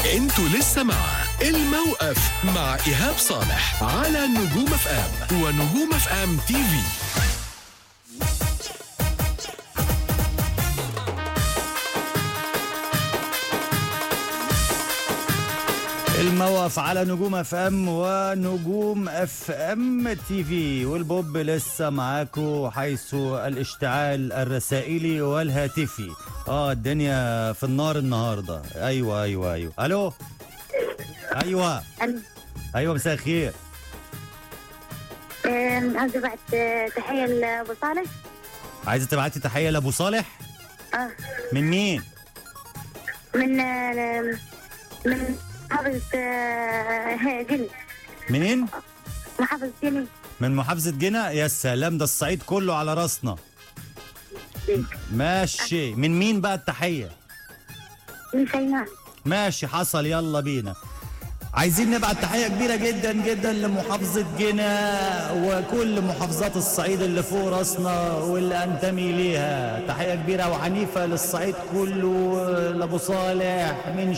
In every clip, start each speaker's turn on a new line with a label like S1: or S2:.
S1: انتوا لسه مع الموقف مع ايهاب صالح على نجوم اف ام ونجوم اف ام تي في
S2: الموقف على نجوم اف ام ونجوم اف ام تي في والبوب لسه معاكم حيث الاشتعال الرسائلي والهاتفي اه الدنيا في النار النهارده ايوه ايوه ايوه الو ايوه
S3: ألو.
S2: ايوه مساء الخير
S3: آم، عايزة بعت آه، تحية لأبو صالح
S2: عايزه تبعتي تحيه لابو صالح
S3: اه
S2: من مين
S3: من آه، من محافظة آه، ها، جني
S2: منين
S3: محافظة جني
S2: من محافظه جنة يا سلام ده الصعيد كله على راسنا ماشي من مين بقى التحيه
S3: من شيماء
S2: ماشي حصل يلا بينا عايزين نبعت تحية كبيرة جدا جدا لمحافظة جنة وكل محافظات الصعيد اللي فوق راسنا واللي انتمي ليها تحية كبيرة وعنيفة للصعيد كله لأبو صالح من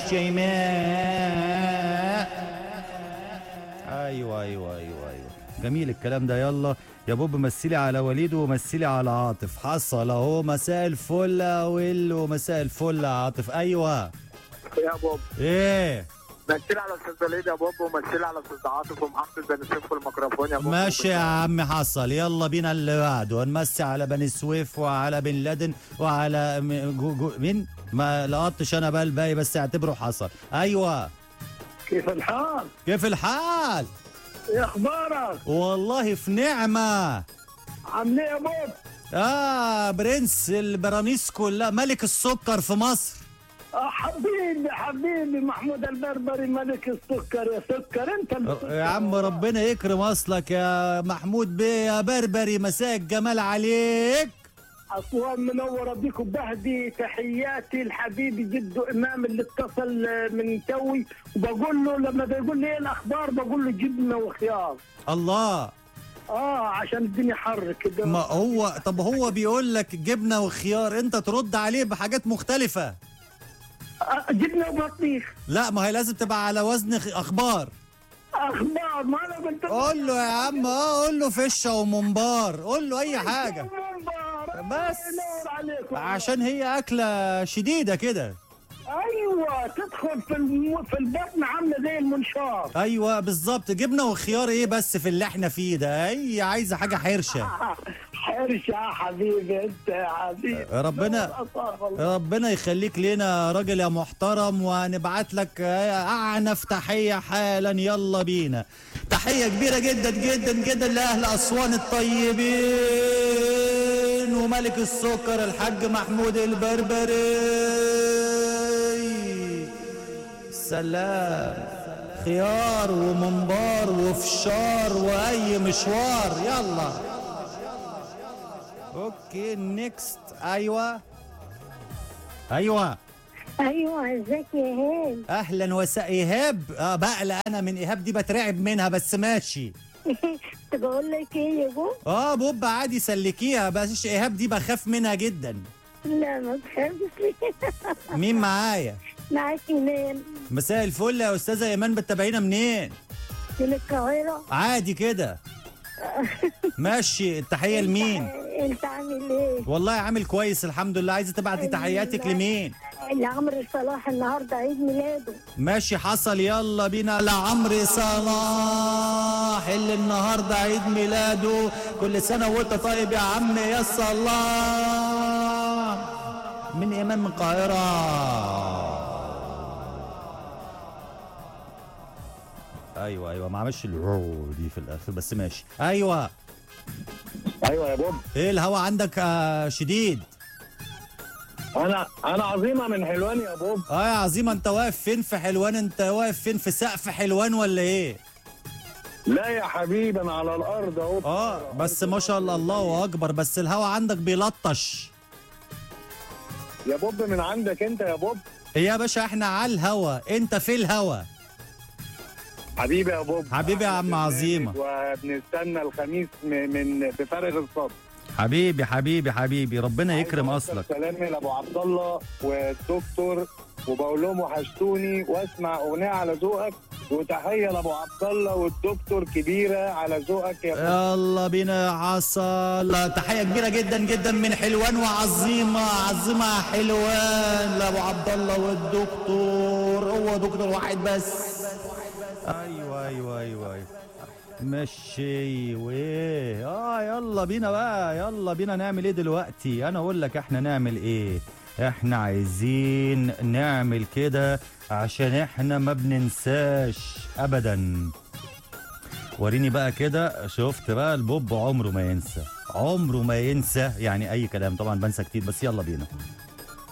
S2: شيماء ايوه ايوه ايوه ايوه جميل الكلام ده يلا يا بوب مثلي على وليد ومثلي على عاطف حصل اهو مساء الفل يا ويل ومساء الفل يا عاطف ايوه
S4: يا بوب
S2: ايه
S4: مثل على استاذ وليد يا بوب ومثل على استاذ عاطف ومحمد بن سيف في الميكروفون يا بوب
S2: ماشي يا عم حصل يلا بينا اللي بعده نمسي على بني سويف وعلى بن لادن وعلى م- جو جو مين ما لقطتش انا بقى الباقي بس اعتبره حصل ايوه
S5: كيف الحال؟
S2: كيف الحال
S5: ايه اخبارك؟
S2: والله في نعمه
S5: عامل ايه يا بوب؟
S2: اه برنس البرانيس كلها ملك السكر في مصر
S5: آه حبيبي حبيبي محمود البربري ملك السكر يا سكر انت اللي
S2: يا عم ربنا يكرم اصلك يا محمود بيه يا بربري مساء الجمال عليك
S5: اسوان منوره بيكم بهدي تحياتي لحبيبي جدو امام اللي اتصل من توي وبقول له لما بيقول لي ايه الاخبار بقول له جبنه وخيار
S2: الله
S5: اه عشان الدنيا حر كده
S2: ما هو طب هو بيقول لك جبنه وخيار انت ترد عليه بحاجات مختلفه
S5: آه جبنه وبطيخ
S2: لا ما هي لازم تبقى على وزن خ- اخبار
S5: اخبار ما انا قلت
S2: قول له يا عم اه قول له فشه وممبار قول له اي حاجه
S5: مبارك.
S2: بس.
S5: ينور عليك والله.
S2: عشان هي اكله شديده كده
S5: ايوه تدخل في الم... في البطن عامله زي المنشار
S2: ايوه بالظبط جبنه وخيار ايه بس في اللي احنا فيه ده هي عايزه حاجه حرشه
S5: حرش يا حبيبي انت يا حبيبي
S2: ربنا-
S5: نور أصاب الله.
S2: ربنا يخليك لنا يا راجل يا محترم وهنبعت لك اعنف تحيه حالا يلا بينا تحيه كبيره جدا جدا جدا لاهل اسوان الطيبين وملك السكر الحاج محمود البربري سلام خيار ومنبار وفشار واي مشوار يلا اوكي نيكست ايوه ايوه
S3: ايوه ازيك يا هان
S2: اهلا وسهلا ايهاب اه بقلق انا من ايهاب دي بترعب منها بس ماشي
S3: كنت بقول لك ايه يا بو
S2: اه بوب عادي سلكيها بس ايهاب دي بخاف منها جدا
S3: لا ما تخافش
S2: مين معايا
S3: معاك ايمان
S2: مساء الفل يا استاذه ايمان بتتابعينا منين
S3: من القاهرة
S2: عادي كده ماشي التحيه لمين
S3: انت عامل ايه؟
S2: والله عامل كويس الحمد لله عايزه تبعتي تحياتك لمين
S3: لعمرو صلاح النهارده عيد ميلاده
S2: ماشي حصل يلا بينا لعمرو صلاح اللي النهارده عيد ميلاده كل سنه وانت طيب يا عم يا صلاح من ايمان من القاهره ايوه ايوه ما عملش العو دي في الاخر بس ماشي ايوه
S4: ايوه يا بوب
S2: ايه الهوا عندك آه شديد
S4: انا انا عظيمه من حلوان يا بوب
S2: اه يا عظيمه انت واقف فين في حلوان انت واقف فين في سقف حلوان ولا ايه
S4: لا يا حبيبي انا على الارض اهو
S2: اه بس ما شاء الله الله اكبر بس الهوا عندك بيلطش
S4: يا بوب من عندك انت يا بوب
S2: إيه يا باشا احنا على الهوا انت في الهوا
S4: حبيبي يا بوب
S2: حبيبي يا عم عظيمة.
S4: وبنستنى الخميس م- من بفارغ الصبر
S2: حبيبي حبيبي حبيبي ربنا يكرم
S4: عايز أوصل
S2: اصلك
S4: سلامي لابو عبد الله والدكتور وبقول لهم وحشتوني واسمع اغنيه على ذوقك وتحيه لابو عبد الله والدكتور كبيره على ذوقك يا
S2: يلا بينا يا حصل تحية كبيرة جدا جدا من حلوان وعظيمة عظيمة حلوان لأبو عبد الله والدكتور هو دكتور واحد بس ايوه ايوه ايوه ايوه مشي وايه اه يلا بينا بقى يلا بينا نعمل ايه دلوقتي انا اقول لك احنا نعمل ايه احنا عايزين نعمل كده عشان احنا ما بننساش ابدا وريني بقى كده شفت بقى البوب عمره ما ينسى عمره ما ينسى يعني اي كلام طبعا بنسى كتير بس يلا بينا